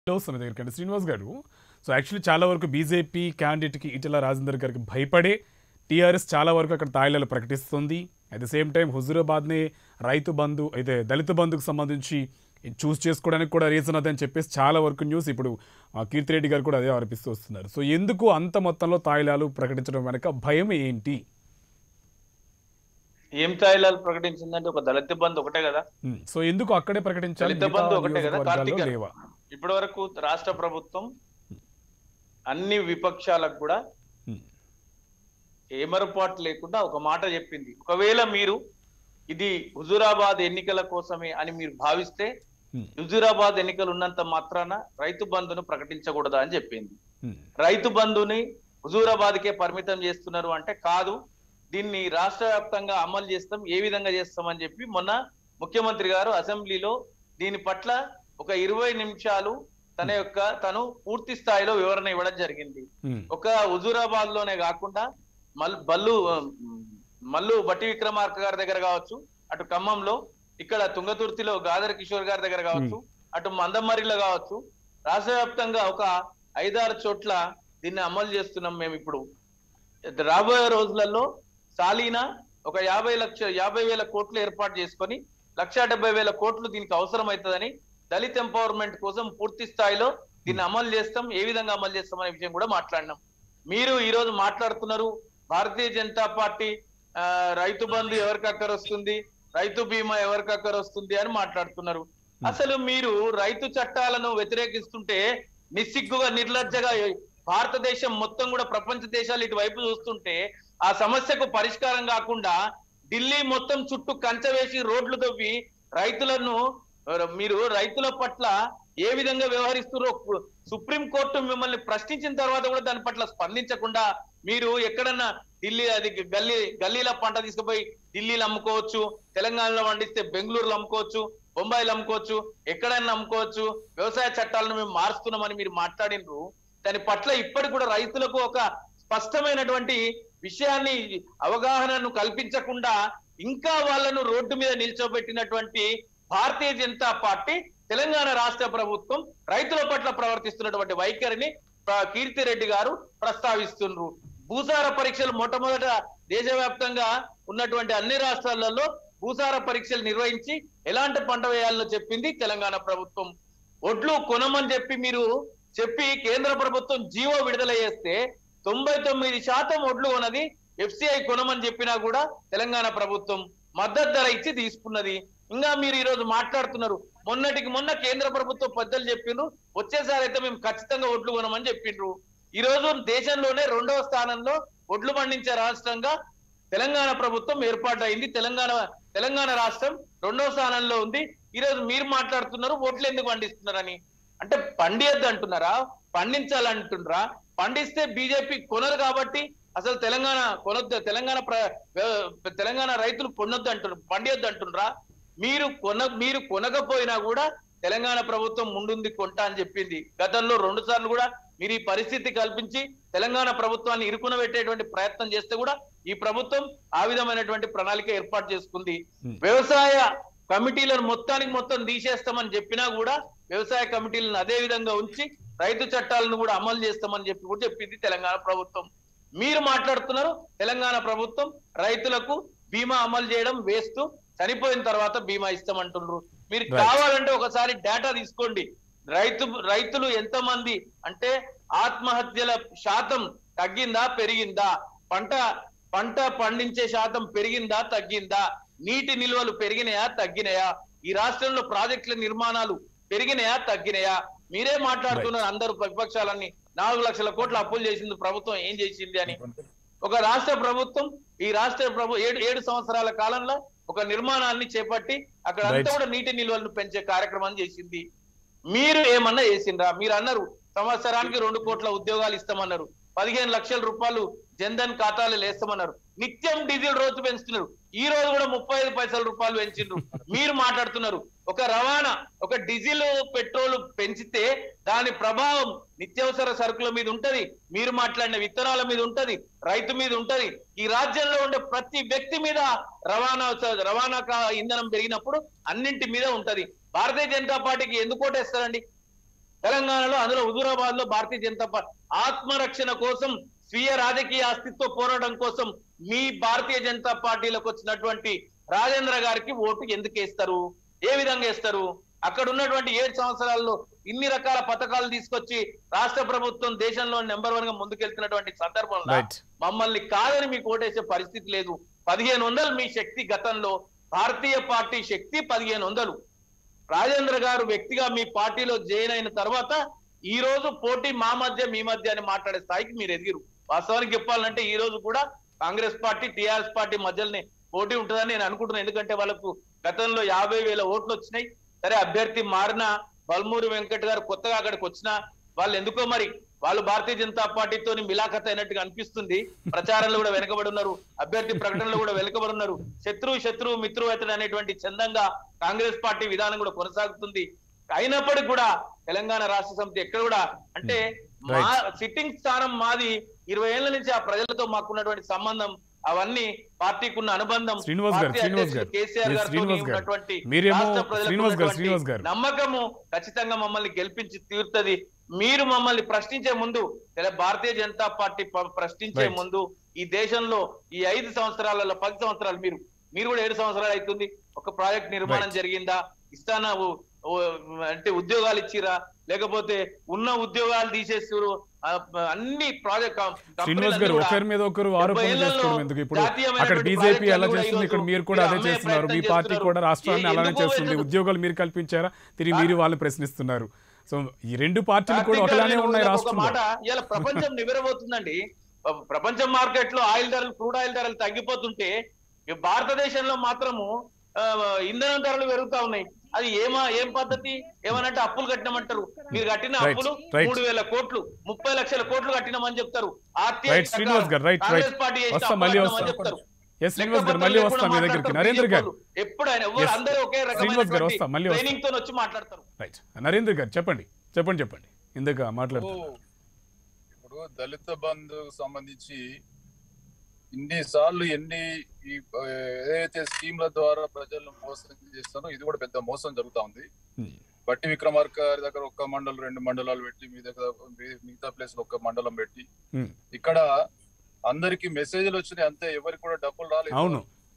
వస్తుంది దగ్గరికి శ్రీనివాస్ గారు సో యాక్చువల్లీ చాలా వరకు బీజేపీ క్యాండిడేట్కి ఈటెల రాజేందర్ గారికి భయపడే టీఆర్ఎస్ చాలా వరకు అక్కడ తాయిలాలు ప్రకటిస్తుంది అట్ ద సేమ్ టైం హుజూరాబాద్ని రైతు బంధు అయితే దళిత బంధుకు సంబంధించి చూస్ చేసుకోవడానికి కూడా రీజన్ అదని చెప్పేసి చాలా వరకు న్యూస్ ఇప్పుడు ఆ, కీర్తిరెడ్డి గారు కూడా అదే ఆరోపిస్తూ వస్తున్నారు సో ఎందుకు అంత మొత్తంలో తాయిలాలు ప్రకటించడం వెనక భయం ఏంటి ఏం తాయిలాలు ప్రకటించిందంటే ఒక దళిత బంధు ఒకటే కదా ఉమ్, సో ఎందుకు అక్కడే ప్రకటించాలి దళిత బంధు మిగతా ఒకటే కదా, నియోజకవర్గాల్లో కార్తీక్ గారు. లేవా ఇప్పటి వరకు రాష్ట్ర ప్రభుత్వం అన్ని విపక్షాలకు కూడా ఉమ్, ఏమరపాటు లేకుండా ఒక మాట చెప్పింది ఒకవేళ మీరు ఇది హుజూరాబాద్ ఎన్నికల కోసమే అని మీరు భావిస్తే ఉమ్, హుజూరాబాద్ ఎన్నికలు ఉన్నంత మాత్రాన రైతు బంధును ప్రకటించకూడదా అని చెప్పింది ఉమ్, రైతు బంధుని హుజూరాబాద్కే పరిమితం చేస్తున్నారు అంటే కాదు దీన్ని రాష్ట్ర వ్యాప్తంగా అమలు చేస్తాం ఏ విధంగా చేస్తామని చెప్పి మొన్న ముఖ్యమంత్రి గారు అసెంబ్లీలో దీని పట్ల ఒక ఇరవై నిమిషాలు తన యొక్క తను పూర్తి స్థాయిలో వివరణ ఇవ్వడం జరిగింది ఉమ్, ఒక హుజూరాబాద్ లోనే కాకుండా మల్ బల్లు మల్లు బట్టి విక్రమార్క గారి దగ్గర కావచ్చు అటు ఖమ్మంలో ఇక్కడ తుంగతుర్తిలో గాదర్ కిషోర్ గారి దగ్గర కావచ్చు అటు మందమరిలో కావచ్చు రాష్ట్ర వ్యాప్తంగా ఒక ఐదారు చోట్ల దీన్ని అమలు చేస్తున్నాం మేము ఇప్పుడు రాబోయే రోజులలో సాలీనా ఒక యాభై లక్ష యాభై వేల కోట్లు ఏర్పాటు చేసుకొని లక్ష డెబ్బై వేల కోట్లు దీనికి అవసరం అవుతుందని దళిత్ ఎంపవర్మెంట్ కోసం పూర్తి స్థాయిలో దీన్ని అమలు చేస్తాం ఏ విధంగా అమలు చేస్తాం అనే విషయం కూడా మాట్లాడినాం మీరు ఈ రోజు మాట్లాడుతున్నారు భారతీయ జనతా పార్టీ ఆ, రైతు బంధు ఎవరికి అక్కర వస్తుంది రైతు బీమా ఎవరికి అక్కర వస్తుంది అని మాట్లాడుతున్నారు అసలు మీరు రైతు చట్టాలను వ్యతిరేకిస్తుంటే నిస్సిగ్గుగా నిర్లజ్జగా భారతదేశం మొత్తం కూడా ప్రపంచ దేశాలు ఇటువైపు చూస్తుంటే ఆ సమస్యకు పరిష్కారం కాకుండా ఢిల్లీ మొత్తం చుట్టూ కంచె వేసి రోడ్లు తవ్వి రైతులను ఆ, మీరు రైతుల పట్ల ఏ విధంగా వ్యవహరిస్తున్నారో సుప్రీం కోర్టు మిమ్మల్ని ప్రశ్నించిన తర్వాత కూడా దాని పట్ల స్పందించకుండా మీరు ఎక్కడన్నా ఢిల్లీ అది గల్లీ గల్లీల పంట తీసుకుపోయి ఢిల్లీలో అమ్ముకోవచ్చు తెలంగాణలో పండిస్తే బెంగళూరులో అమ్ముకోవచ్చు బొంబాయిలో అమ్ముకోవచ్చు ఎక్కడైనా అమ్ముకోవచ్చు వ్యవసాయ చట్టాలను మేము మారుస్తున్నామని మీరు మాట్లాడినరు దాని పట్ల ఇప్పటికి కూడా రైతులకు ఒక స్పష్టమైనటువంటి విషయాన్ని అవగాహనను కల్పించకుండా ఇంకా వాళ్ళను రోడ్డు మీద నిల్చోబెట్టినటువంటి భారతీయ జనతా పార్టీ తెలంగాణ రాష్ట్ర ప్రభుత్వం రైతుల పట్ల ప్రవర్తిస్తున్నటువంటి వైఖరిని ప్ర- కీర్తిరెడ్డి గారు ప్రస్తావిస్తున్నారు భూసార పరీక్షలు మొట్టమొదట దేశవ్యాప్తంగా ఉన్నటువంటి అన్ని రాష్ట్రాలలో భూసార పరీక్షలు నిర్వహించి ఎలాంటి పంట వేయాలో చెప్పింది తెలంగాణ ప్రభుత్వం ఒడ్లు కొనమని చెప్పి మీరు చెప్పి కేంద్ర ప్రభుత్వం జీవో విడుదల చేస్తే తొంభై తొమ్మిది శాతం ఒడ్లు కొనది ఎఫ్సిఐ కొనమని చెప్పినా కూడా తెలంగాణ ప్రభుత్వం మద్దతు ధర ఇచ్చి తీసుకున్నది ఇంకా మీరు ఈ రోజు మాట్లాడుతున్నారు మొన్నటికి మొన్న కేంద్ర ప్రభుత్వం పెద్దలు చెప్పిండ్రు వచ్చేసారి అయితే మేము ఖచ్చితంగా ఒడ్లు కొనమని చెప్పిండ్రు ఈ రోజు దేశంలోనే రెండవ స్థానంలో ఒడ్లు పండించే రాష్ట్రంగా తెలంగాణ ప్రభుత్వం ఏర్పాటైంది తెలంగాణ తెలంగాణ రాష్ట్రం రెండవ స్థానంలో ఉంది ఈ రోజు మీరు మాట్లాడుతున్నారు ఓట్లు ఎందుకు పండిస్తున్నారని అంటే పండియద్దు అంటున్నారా పండించాలంటున్నారా పండిస్తే బీజేపీ కొనరు కాబట్టి అసలు తెలంగాణ కొనొద్దు తెలంగాణ ప్ర- వ్య- తెలంగాణ రైతులు కొనొద్దు అంటున్నారు పండియొద్దు అంటున్నారా మీరు కొన మీరు కొనకపోయినా కూడా తెలంగాణ ప్రభుత్వం ముందుంది కొంటా అని చెప్పింది గతంలో రెండు సార్లు కూడా మీరు ఈ పరిస్థితి కల్పించి తెలంగాణ ప్రభుత్వాన్ని ఇరుకున పెట్టేటువంటి ప్రయత్నం చేస్తే కూడా ఈ ప్రభుత్వం ఆ విధమైనటువంటి ప్రణాళిక ఏర్పాటు చేసుకుంది Hmm. వ్యవసాయ కమిటీలను మొత్తానికి మొత్తం తీసేస్తామని చెప్పినా కూడా వ్యవసాయ కమిటీలను అదే విధంగా ఉంచి రైతు చట్టాలను కూడా అమలు చేస్తామని చెప్పి కూడా చెప్పింది తెలంగాణ ప్రభుత్వం మీరు మాట్లాడుతున్నారు తెలంగాణ ప్రభుత్వం రైతులకు బీమా అమలు చేయడం వేస్తూ చనిపోయిన తర్వాత బీమా ఇస్తామంటున్నారు మీరు Right. కావాలంటే ఒకసారి డేటా తీసుకోండి రైతు రైతులు ఎంతమంది అంటే ఆత్మహత్యల శాతం తగ్గిందా పెరిగిందా పంట పంట పండించే శాతం పెరిగిందా తగ్గిందా నీటి నిల్వలు పెరిగినాయా తగ్గినాయా ఈ రాష్ట్రంలో ప్రాజెక్టుల నిర్మాణాలు పెరిగినాయా తగ్గినాయా మీరే మాట్లాడుతున్నారు అందరూ ప్రతిపక్షాలన్నీ నాలుగు లక్షల కోట్ల అప్పులు చేసింది ప్రభుత్వం ఏం చేసింది అని ఒక రాష్ట్ర ప్రభుత్వం ఈ రాష్ట్ర ప్రభు ఏడు ఏడు సంవత్సరాల కాలంలో ఒక నిర్మాణాన్ని చేపట్టి అక్కడ అంతా Right. కూడా నీటి నిల్వలను పెంచే కార్యక్రమం చేసింది మీరు ఏమన్నా చేసిండ్రా మీరు అన్నారు సంవత్సరానికి రెండు కోట్ల ఉద్యోగాలు ఇస్తామన్నారు పదిహేను లక్షల రూపాయలు జన్ధన్ ఖాతాలు వేస్తామన్నారు నిత్యం డీజిల్ రోజు పెంచుతున్నారు ఈ రోజు కూడా ముప్పై ఐదు పైసల రూపాయలు పెంచిండ్రు మీరు మాట్లాడుతున్నారు ఒక రవాణా ఒక డీజిల్ పెట్రోల్ పెంచితే దాని ప్రభావం నిత్యావసర సరుకుల మీద ఉంటది మీరు మాట్లాడిన విత్తనాల మీద ఉంటది రైతు మీద ఉంటది ఈ రాజ్యంలో ఉండే ప్రతి వ్యక్తి మీద రవాణా రవాణా కా- ఇంధనం పెరిగినప్పుడు అన్నింటి మీద ఉంటది భారతీయ జనతా పార్టీకి ఎందుకు ఓటేస్తారండి తెలంగాణలో అందులో హుజూరాబాద్ లో భారతీయ జనతా పార్టీ ఆత్మరక్షణ కోసం స్వీయ రాజకీయ అస్తిత్వ పోరాటం కోసం మీ భారతీయ జనతా పార్టీలోకి వచ్చినటువంటి రాజేంద్ర గారికి ఓటు ఎందుకు వేస్తారు ఏ విధంగా వేస్తారు అక్కడ ఉన్నటువంటి ఏడు సంవత్సరాల్లో ఇన్ని రకాల పథకాలు తీసుకొచ్చి రాష్ట్ర ప్రభుత్వం దేశంలో నెంబర్ వన్ గా ముందుకెళ్తున్నటువంటి సందర్భంలో రైట్ మమ్మల్ని కాదని మీకు ఓటేసే పరిస్థితి లేదు పదిహేను వందలు మీ శక్తి గతంలో భారతీయ పార్టీ శక్తి పదిహేను వందలు రాజేంద్ర గారు వ్యక్తిగా మీ పార్టీలో జాయిన్ అయిన తర్వాత ఈ రోజు పోటీ మా మధ్య మీ మధ్య అని మాట్లాడే స్థాయికి మీరు ఎదిగిరు వాస్తవానికి చెప్పాలంటే ఈ రోజు కూడా కాంగ్రెస్ పార్టీ టిఆర్ఎస్ పార్టీ మధ్యలోనే పోటీ ఉంటుందని నేను అనుకుంటున్నాను ఎందుకంటే వాళ్ళకు గతంలో యాభై వేల ఓట్లు వచ్చినాయి సరే అభ్యర్థి మారిన బల్మూరి వెంకట్ గారు కొత్తగా అక్కడికి వచ్చినా వాళ్ళు ఎందుకో మరి వాళ్ళు భారతీయ జనతా పార్టీతో మిలాఖత్ అయినట్టుగా అనిపిస్తుంది ప్రచారంలో కూడా వెనకబడి ఉన్నారు అభ్యర్థి ప్రకటనలో కూడా వెనకబడి ఉన్నారు శత్రువు శత్రువు మిత్రువు అతడు అనేటువంటి చందంగా కాంగ్రెస్ పార్టీ విధానం కూడా కొనసాగుతుంది అయినప్పటికీ కూడా తెలంగాణ రాష్ట్ర సమితి ఎక్కడ కూడా అంటే మా సిట్టింగ్ స్థానం మాది ఇరవై ఏళ్ల నుంచి ఆ ప్రజలతో మాకున్నటువంటి సంబంధం అవన్నీ పార్టీకి ఉన్న అనుబంధం శ్రీనివాస్ గారు, పార్టీ శ్రీనివాస్ అధ్యక్షులు గారు, కేసీఆర్ yes, గారితో శ్రీనివాస్ గారు. ఉన్నటువంటి మీరేమో రాష్ట్ర ప్రజలకు శ్రీనివాస్ గారు, ఉన్నటువంటి శ్రీనివాస్ గారు. నమ్మకము ఖచ్చితంగా మమ్మల్ని గెలిపించి తీరుతుంది మీరు మమ్మల్ని ప్రశ్నించే ముందు లేదా భారతీయ జనతా పార్టీ ప- ప్రశ్నించే Right. ముందు ఈ దేశంలో ఈ ఐదు సంవత్సరాలలో పది సంవత్సరాలు మీరు మీరు కూడా ఏడు సంవత్సరాలు అవుతుంది ఒక ప్రాజెక్ట్ నిర్మాణం Right. జరిగిందా ఇస్తానా ఓ- ఓ- అంటే ఉద్యోగాలు ఇచ్చిరా లేకపోతే ఉన్న ఉద్యోగాలు తీసేసారు అన్ని ప్రాజెక్ట్ శ్రీనివాస్ గారు ఒకరి మీద ఒకరు ఆరోపణలు చేసుకోవడం ఎందుకు ఇప్పుడు అక్కడ బీజేపీ ఎలా చేస్తుంది ఇక్కడ మీరు కూడా అదే చేస్తున్నారు మీ పార్టీ కూడా రాష్ట్రాన్ని అలానే చేస్తుంది ఉద్యోగాలు మీరు కల్పించారా తిరిగి మీరు వాళ్ళు ప్రశ్నిస్తున్నారు సో ఈ రెండు పార్టీలు కూడా ఒకలానే ఉన్నాయి ఒక రాష్ట్రంలో మాట ఇలా ప్రపంచం నివ్వెరబోతుందండి ప- ప్రపంచ మార్కెట్ లో ఆయిల్ ధరలు క్రూడ్ ఆయిల్ ధరలు తగ్గిపోతుంటే ఈ భారతదేశంలో మాత్రము ఆ, ఇంధనం ధరలు పెరుగుతా ఉన్నాయి అది ఏమా ఏం పద్ధతి ఏమనంటే అప్పులు కట్టినామంటారు మీరు కట్టిన Right, అప్పులు right. మూడు వేల కోట్లు ముప్పై లక్షల కోట్లు కట్టినామని చెప్తారు RTI రైట్ శ్రీనివాస్ గారు రైట్ రైట్ కాంగ్రెస్ పార్టీ చేసిన వస్తా అప్పులు మళ్ళీ కట్టినామని వస్తా చెప్తారు ఎస్ శ్రీనివాస్ గారు మళ్ళీ వస్తా మీ దగ్గరికి నరేంద్ర గారు ఎప్పుడైనా ఎవరు Yes. అందరూ ఒకే శ్రీనివాస్ గారు వస్తా, మళ్ళీ వస్తా. ట్రైనింగ్ తో వచ్చి మాట్లాడతారు రైట్ నరేంద్ర గారు చెప్పండి చెప్పండి చెప్పండి ఇందాక మాట్లాడుతున్నారు ఇప్పుడు దళిత బంధు సంబంధించి ఇన్ని సార్లు ఎన్ని ఈ ఆ, ఏదైతే స్కీమ్ల ద్వారా ప్రజలను మోసం చేస్తారో ఇది కూడా పెద్ద మోసం జరుగుతా ఉంది Hmm. బట్టి విక్రమార్క గారి దగ్గర ఒక్క మండలం రెండు మండలాలు పెట్టి మీ దగ్గర మీ- మిగతా ప్లేస్ లో ఒక్క మండలం పెట్టి Hmm. ఇక్కడ అందరికి మెసేజ్లు వచ్చినాయి అంతే ఎవరికి కూడా డబ్బులు రాలేదు అవును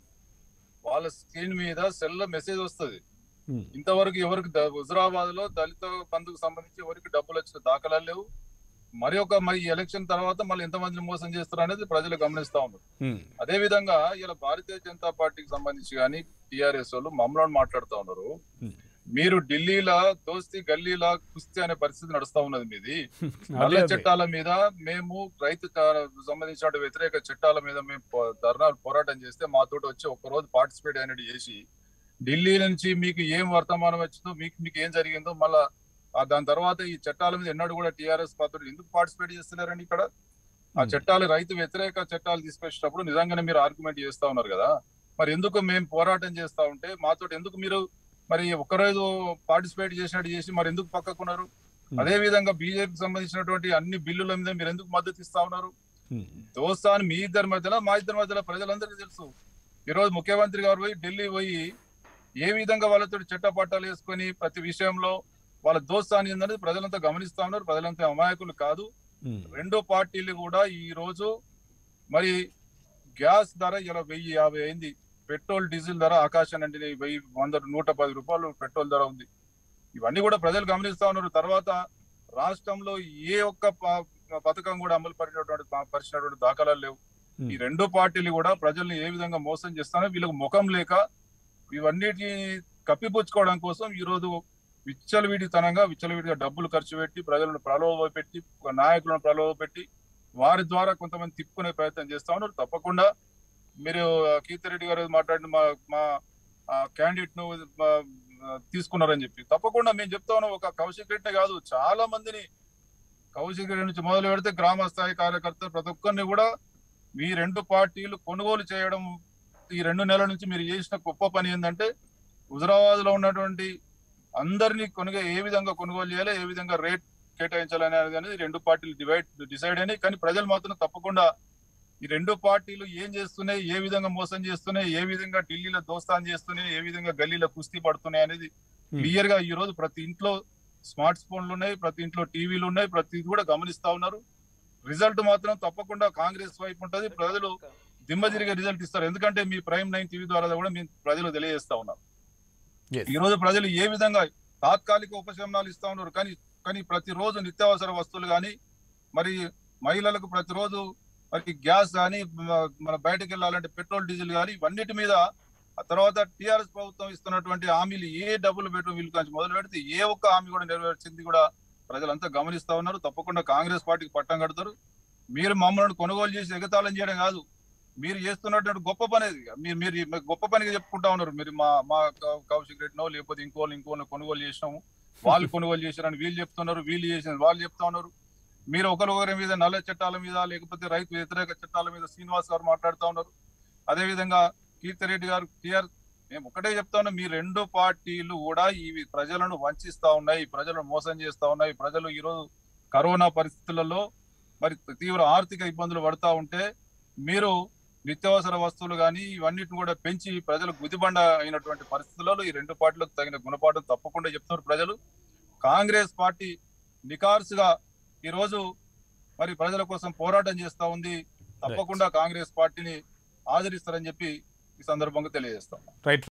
వాళ్ళ స్క్రీన్ మీద సెల్ లో మెసేజ్ వస్తుంది Hmm. ఇంతవరకు ఎవరికి ద- హుజరాబాద్ లో దళిత బంధుకు సంబంధించి ఎవరికి డబ్బులు వచ్చిన దాఖలాలు లేవు మరి ఒక మరి ఈ ఎలక్షన్ తర్వాత మళ్ళీ ఎంతమందిని మోసం చేస్తారు అనేది ప్రజలు గమనిస్తా ఉన్నారు Hmm. అదే విధంగా ఇలా భారతీయ జనతా పార్టీకి సంబంధించి కానీ టిఆర్ఎస్ వాళ్ళు మమ్మల్ని మాట్లాడుతా ఉన్నారు Hmm. మీరు ఢిల్లీలా దోస్తి గల్లీలా కుస్తీ అనే పరిస్థితి నడుస్తా ఉన్నది మీది అదే నల్ల అదే చట్టాల మీద మేము రైతు చ- సంబంధించిన వ్యతిరేక చట్టాల మీద మేము పో- ధర్నాలు పోరాటం చేస్తే మాతోటి వచ్చి ఒక రోజు పార్టిసిపేట్ అయినట్టు చేసి ఢిల్లీ నుంచి మీకు ఏం వర్తమానం వచ్చిందో మీకు మీకు ఏం జరిగిందో మళ్ళా ఆ దాని తర్వాత ఈ చట్టాల మీద ఎన్నడూ కూడా టిఆర్ఎస్ పాత్రుడు ఎందుకు పార్టిసిపేట్ చేస్తున్నారండి ఇక్కడ ఆ Hmm. చట్టాలు రైతు వ్యతిరేక చట్టాలు తీసుకొచ్చినప్పుడు నిజంగానే మీరు ఆర్గ్యుమెంట్ చేస్తా ఉన్నారు కదా మరి ఎందుకు మేము పోరాటం చేస్తా ఉంటే మాతో ఎందుకు మీరు మరి ఒకరోజు పార్టిసిపేట్ చేసినట్టు చేసి మరి ఎందుకు పక్కకున్నారు Hmm. అదే విధంగా బీజేపీకి సంబంధించినటువంటి అన్ని బిల్లుల మీద మీరు ఎందుకు మద్దతు ఇస్తా ఉన్నారు Hmm. దోస్తాను మీ ఇద్దరి మధ్యలో మా ఇద్దరి మధ్యలో ప్రజలందరికీ తెలుసు ఈ రోజు ముఖ్యమంత్రి గారు పోయి ఢిల్లీ పోయి ఏ విధంగా వాళ్ళతో చట్టపట్టాలు వేసుకొని ప్రతి విషయంలో వాళ్ళ దోస్తాన్ని ఏందనేది ప్రజలంతా గమనిస్తా ఉన్నారు ప్రజలంతా అమాయకులు కాదు Hmm. రెండో పార్టీలు కూడా ఈ రోజు మరి గ్యాస్ ధర ఇలా వెయ్యి యాభై అయింది పెట్రోల్ డీజిల్ ధర ఆకాశం అంటే వెయ్యి వంద నూట పది రూపాయలు పెట్రోల్ ధర ఉంది ఇవన్నీ కూడా ప్రజలు గమనిస్తా ఉన్నారు తర్వాత రాష్ట్రంలో ఏ ఒక్క ప- పథకం కూడా అమలు పరిచినటువంటి పరిచినటువంటి దాఖలాలు లేవు Hmm. ఈ రెండు పార్టీలు కూడా ప్రజల్ని ఏ విధంగా మోసం చేస్తానో వీళ్ళకి ముఖం లేక ఇవన్నిటిని కప్పిపుచ్చుకోవడం కోసం ఈ రోజు విచ్చలవిడితనంగా విచ్చలవిడిగా డబ్బులు ఖర్చు పెట్టి ప్రజలను ప్రలోభ పెట్టి ఒక నాయకులను ప్రలోభ పెట్టి వారి ద్వారా కొంతమంది తిప్పుకునే ప్రయత్నం చేస్తా ఉన్నారు తప్పకుండా మీరు ఆ, కీర్తిరెడ్డి గారు మాట్లాడిన మా మా క్యాండిడేట్ ను ఆ, తీసుకున్నారని చెప్పి తప్పకుండా మేము చెప్తా ఉన్నాం ఒక కౌశిక్ రెడ్డి కాదు చాలా మందిని కౌశిక్ రెడ్డి నుంచి మొదలు పెడితే గ్రామ స్థాయి కార్యకర్తలు ప్రతి ఒక్కరిని కూడా మీ రెండు పార్టీలు కొనుగోలు చేయడం ఈ రెండు నెలల నుంచి మీరు చేసిన గొప్ప పని ఏంటంటే హుజరాబాద్ లో ఉన్నటువంటి అందరినీ కొనుగో ఏ విధంగా కొనుగోలు చేయాలి ఏ విధంగా రేట్ కేటాయించాలని అనేది రెండు పార్టీలు డివైడ్ డిసైడ్ అయినాయి కానీ ప్రజలు మాత్రం తప్పకుండా ఈ రెండు పార్టీలు ఏం చేస్తున్నాయి ఏ విధంగా మోసం చేస్తున్నాయి ఏ విధంగా ఢిల్లీలో దోస్తాన్ చేస్తున్నాయి ఏ విధంగా గల్లీలో కుస్తీ పడుతున్నాయి అనేది Hmm. క్లియర్ గా ఈ రోజు ప్రతి ఇంట్లో స్మార్ట్ ఫోన్లు ఉన్నాయి ప్రతి ఇంట్లో టీవీలు ఉన్నాయి ప్రతి కూడా గమనిస్తా ఉన్నారు రిజల్ట్ మాత్రం తప్పకుండా కాంగ్రెస్ వైపు ఉంటది ప్రజలు దిమ్మ తిరిగే రిజల్ట్ ఇస్తారు ఎందుకంటే మీ ప్రైమ్ నైన్ టీవీ ద్వారా కూడా మీ ప్రజలు తెలియజేస్తా ఉన్నారు Yes. ఈ రోజు ప్రజలు ఏ విధంగా తాత్కాలిక ఉపశమనాలు ఇస్తా ఉన్నారు కానీ కానీ ప్రతిరోజు నిత్యావసర వస్తువులు కానీ మరి మహిళలకు ప్రతిరోజు మరి గ్యాస్ కానీ మ- మన బయటకు వెళ్ళాలంటే పెట్రోల్ డీజిల్ కానీ ఇవన్నిటి మీద ఆ తర్వాత టిఆర్ఎస్ ప్రభుత్వం ఇస్తున్నటువంటి హామీలు ఏ డబ్బులు బెడ్రూమ్ ఇల్లు నుంచి మొదలు పెడితే ఏ ఒక్క హామీ కూడా నెరవేర్చింది కూడా ప్రజలంతా గమనిస్తా ఉన్నారు తప్పకుండా కాంగ్రెస్ పార్టీకి పట్టం కడతారు మీరు మమ్మల్ని కొనుగోలు చేసి ఎగతాళం చేయడం కాదు మీరు చేస్తున్నటువంటి గొప్ప పని అది మీరు మీరు ఈ గొప్ప పనిగా చెప్పుకుంటా ఉన్నారు మీరు మా మా కౌ- కౌశిక్ రెడ్డినో లేకపోతే ఇంకోళ్ళు ఇంకోళ్ళు కొనుగోలు చేసినాము వాళ్ళు కొనుగోలు చేశారని వీళ్ళు చెప్తున్నారు వీళ్ళు చేసిన వాళ్ళు చెప్తా ఉన్నారు మీరు ఒకరికొకరి మీద నల్ల చట్టాల మీద లేకపోతే రైతు వ్యతిరేక చట్టాల మీద శ్రీనివాస్ గారు మాట్లాడుతా ఉన్నారు అదే విధంగా కీర్తిరెడ్డి గారు టిఆర్ మేము ఒకటే చెప్తా ఉన్నాం మీ రెండు పార్టీలు కూడా ఇవి ప్రజలను వంచిస్తా ఉన్నాయి ప్రజలను మోసం చేస్తా ఉన్నాయి ప్రజలు ఈరోజు కరోనా పరిస్థితులలో మరి తీవ్ర ఆర్థిక ఇబ్బందులు పడతా ఉంటే మీరు నిత్యావసర వస్తువులు కానీ ఇవన్నిటిని కూడా పెంచి ప్రజలు గుదిబండ అయినటువంటి పరిస్థితులలో ఈ రెండు పార్టీలకు తగిన గుణపాఠం తప్పకుండా చెప్తున్నారు ప్రజలు కాంగ్రెస్ పార్టీ నికార్సుగా ఈ రోజు మరి ప్రజల కోసం పోరాటం చేస్తా ఉంది తప్పకుండా కాంగ్రెస్ పార్టీని ఆదరిస్తారని చెప్పి ఈ సందర్భంగా తెలియజేస్తాం రైట్